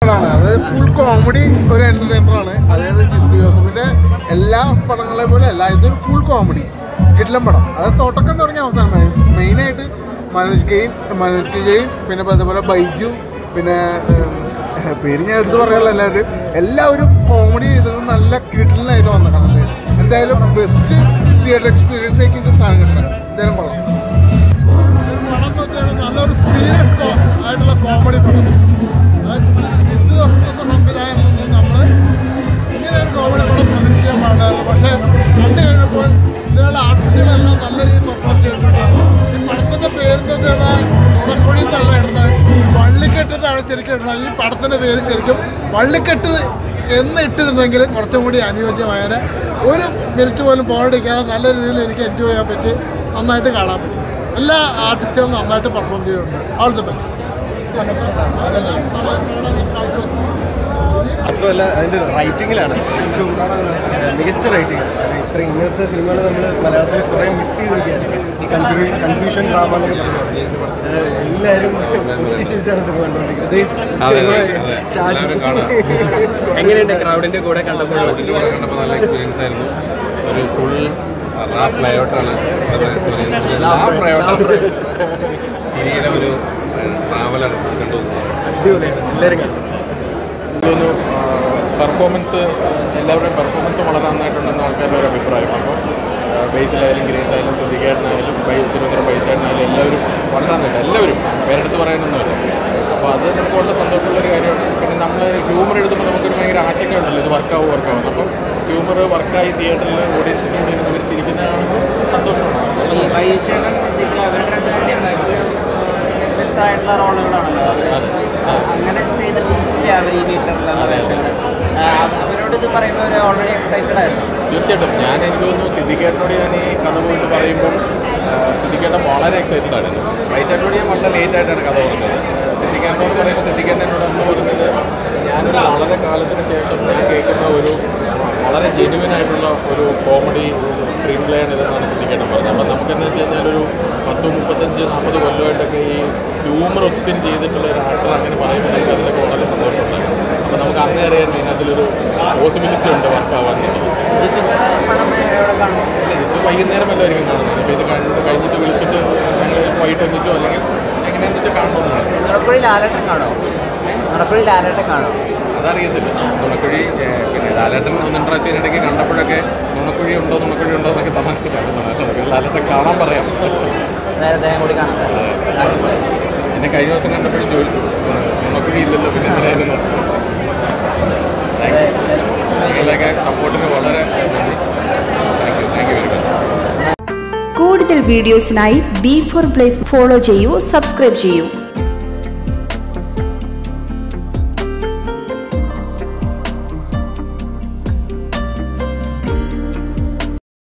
പടമാണ് അത് full comedy ഒരു എന്റർടൈനർ ആണ് അതായത് ജിത്തു ജോസഫിന്റെ എല്ലാ പടങ്ങളെ പോലെ അല്ല ഇതൊരു ഫുൾ കോമഡി കിടിലം പടം അത് തുടക്കം തുടങ്ങിയ അവസാനം മെയിനായിട്ട് മനോജ് കെയിൻ മനോജ് കെ ജെയിൻ പിന്നെ ഇപ്പൊ അതുപോലെ ബൈജു പിന്നെ ഉം, പേര് ഞാൻ എടുത്ത് പറയാനുള്ള എല്ലാവരും എല്ലാവരും കോമഡി ചെയ്തത് നല്ല കിടിലനായിട്ട് വന്ന കണ്ടത് എന്തായാലും ബെസ്റ്റ് തിയേറ്റർ എക്സ്പീരിയൻസ് ആയിരിക്കും ഇത് സാധനം കിട്ടുന്നത് എന്തായാലും കൊള്ളാം പടം എന്ന് വെച്ചാൽ നല്ലൊരു സീരിയസ് ആയിട്ടുള്ള കോമഡി പടം അത് ജിത്തു ജോസഫ് എന്ന സംവിധായകനൊന്നും നമ്മൾ ഇങ്ങനെ ഒരു കോമഡി പടം പ്രതീക്ഷിക്കാൻ പാടില്ല പക്ഷേ കണ്ടു കഴിഞ്ഞപ്പോൾ ഇതിലുള്ള ആർട്ടിസ്റ്റുകളെല്ലാം നല്ല രീതിയിൽ പെർഫോം ചെയ്തിട്ടുണ്ട് ഈ പടത്തിൻ്റെ പേര് തന്നെയാണ് ഉണക്കുഴി തള്ള ഇടുന്നത് വള്ളിക്കെട്ടിട്ടാണ് ശരിക്കും ഇടുന്നത് ഈ പടത്തിൻ്റെ പേര് ശരിക്കും വള്ളിക്കെട്ട് എന്ന് ഇട്ടിരുന്നെങ്കിൽ കുറച്ചും കൂടി അനുയോജ്യമായതിന് ഒരു മിനിറ്റ് പോലും പോകാണ്ടിരിക്കാതെ നല്ല രീതിയിൽ എനിക്ക് എൻജോയ് ചെയ്യാൻ പറ്റി നന്നായിട്ട് കാണാൻ പറ്റി എല്ലാ ആർട്ടിസ്റ്റുകളും നന്നായിട്ട് പെർഫോം ചെയ്യുന്നുണ്ട് ഓൾ ദി ബെസ്റ്റ് മാത്രമല്ല അതിൻ്റെ റൈറ്റിങ്ങിലാണ് ഏറ്റവും ഏഹ്, മികച്ച റൈറ്റിംഗ് ഇത്ര ഇങ്ങനത്തെ സിനിമകൾ നമ്മൾ മലയാളത്തിൽ കുറേ മിസ് ചെയ്തിരിക്കുകയാണ് ഈ കൺഫ്യൂ കൺഫ്യൂഷൻ ഡ്രാമ എന്നൊക്കെ പറഞ്ഞു ഏഹ്, എല്ലാവരും പൊട്ടിച്ചിരിച്ചാണ് സിനിമ കണ്ടുകൊണ്ടിരിക്കുന്നത് അതെ, ഇത് അതെ, അതെ. ഷാജി- എല്ലാവരും കാണാം. എങ്ങനെയുണ്ട് ക്രൗഡിന്റെ കൂടെ കണ്ടപ്പോൾ ഇതിൻ്റെ കൂടെ കണ്ടപ്പോൾ നല്ല എക്സ്പീരിയൻസ് ആയിരുന്നു ഒരു ഫുൾ റാഫ് ലൈഔട്ടാണ് റാഫ് ലൈഔട്ട് ചിരിയുടെ ഒരു ട്രാവലർ കണ്ടു അടിപൊളിയാണ് എല്ലാവരും കാണും തോന്നുന്നു പെർഫോമൻസ് എല്ലാവരുടെയും പെർഫോമൻസ് വളരെ നന്നായിട്ടുണ്ടെന്ന് ആൾക്കാരുടെ ഒരു അഭിപ്രായം അപ്പോൾ ബേസിലായാലും ഗ്രേസ് ആയാലും ശ്രദ്ധിക്കാരനായാലും ബൈ തിരുവനന്തപുരം ബൈച്ചേട്ടനായാലും എല്ലാവരും വളരെ നന്നായിട്ട് എല്ലാവരും പേരെടുത്ത് പറയാനൊന്നുമില്ല അപ്പോൾ അത് നമുക്ക് വളരെ സന്തോഷമുള്ളൊരു കാര്യമാണ് പിന്നെ നമ്മൾ ഹ്യൂമർ എഴുതുമ്പോൾ നമുക്കൊരു ഭയങ്കര ആശങ്കയുണ്ടല്ലോ ഇത് വർക്കാവും വർക്കാവും അപ്പം ഹ്യൂമർ വർക്കായി തിയേറ്ററിൽ ഓഡിയൻസിന് വേണ്ടി അവർ ചിരിക്കുന്നതാണ് സന്തോഷമാണ് ഈ വൈചേട്ടൻ സിദ്ദിഖ് അവരുടെ രണ്ടുപേരുടെയും വ്യത്യസ്തമായിട്ടുള്ള റോളുകളാണല്ലോ അതെ. അങ്ങനെ ചെയ്തിട്ടില്ല അവർ ഈ വീട്ടിലുള്ള വേഷങ്ങൾ അവരോട് ഇത് പറയുമ്പോൾ അവർ ഓൾറെഡി എക്സൈറ്റഡ് ആയിരുന്നു തീർച്ചയായിട്ടും ഞാൻ എനിക്ക് തോന്നുന്നു സിദ്ദിഖേട്ടനോട് ഞാൻ ഈ കഥ പോയിട്ട് പറയുമ്പോൾ സിദ്ദിഖേട്ടൻ വളരെ എക്സൈറ്റഡ് ആയിരുന്നു വൈചേട്ടനോട് ഞാൻ വളരെ ലേറ്റ് ആയിട്ടാണ് കഥ പറഞ്ഞത് സിദ്ദിഖേട്ടനോട് പറയുമ്പോൾ സിദ്ദിഖേട്ടൻ എന്നോട് അന്ന് പറഞ്ഞത് ഞാനൊരു വളരെ കാലത്തിന് ശേഷം ഞാൻ കേൾക്കുന്ന ഒരു വളരെ ജെനുവിൻ ആയിട്ടുള്ള ഒരു കോമഡി സ്ക്രീൻ പ്ലേ ആണ് ഇതെന്നാണ് സിദ്ദിഖേട്ടൻ പറഞ്ഞത് അപ്പം നമുക്കെന്ന് വെച്ച് കഴിഞ്ഞാൽ ഒരു പത്ത് മുപ്പത്തഞ്ച് നാൽപ്പത് കൊല്ലമായിട്ടൊക്കെ ഈ ഹ്യൂമർ ഒത്തിരി ചെയ്തിട്ടുള്ള ഒരു ആക്ടർ അങ്ങനെ പറയുമ്പോൾ എനിക്ക് അതിലൊക്കെ വളരെ സന്തോഷമുണ്ട് അപ്പോൾ നമുക്ക് അന്നേ അറിയാമായിരുന്നു ഇതിനകത്തൊരു പോസിബിലിറ്റി ഉണ്ട് വർക്കാവാൻ എനിക്ക് ജിത്തു സാറ് പടം എവിടെ കാണും ഇല്ല ഇത് വൈകുന്നേരം വല്ലതായിരിക്കും കാണുന്നത് ഇപ്പോൾ ഇത് കണ്ടിട്ട് കഴിഞ്ഞിട്ട് വിളിച്ചിട്ട് ഞങ്ങൾ വൈകിട്ട് ഒന്നിച്ചോ അല്ലെങ്കിൽ എങ്ങനെയാണെന്ന് വെച്ചാൽ കാണണമെന്നാണ് നടക്കുഴി ലാലേട്ടൻ കാണോ നടക്കുഴി ലാലേട്ടൻ കാണോ അതറിയത്തില്ല നുണക്കുഴി ഏഹ്, പിന്നെ ലാലേട്ടൻ ഒന്നും പ്രാവശ്യം ഇടയ്ക്ക് കണ്ടപ്പോഴൊക്കെ നുണക്കുഴി ഉണ്ടോ നുണക്കുഴി ഉണ്ടോ എന്നൊക്കെ പറഞ്ഞിട്ടില്ല ലാലേട്ടൻ കാണാൻ പറയാം നേരത്തെ കൂടി കാണട്ടെ എന്നെ കഴിഞ്ഞ ദിവസം കണ്ടപ്പോഴും ചോദിച്ചു നുണക്കുഴി ഇല്ലല്ലോ പിന്നെ എന്തിനായിരുന്നു നിങ്ങളുടെയൊക്കെ സപ്പോർട്ടിന് വളരെ നന്ദി thank you thank you very much കൂടുതൽ വീഡിയോസിനായി ബി ഫോർ പ്ലേസ് ഫോളോ ചെയ്യൂ സബ്സ്ക്രൈബ് ചെയ്യൂ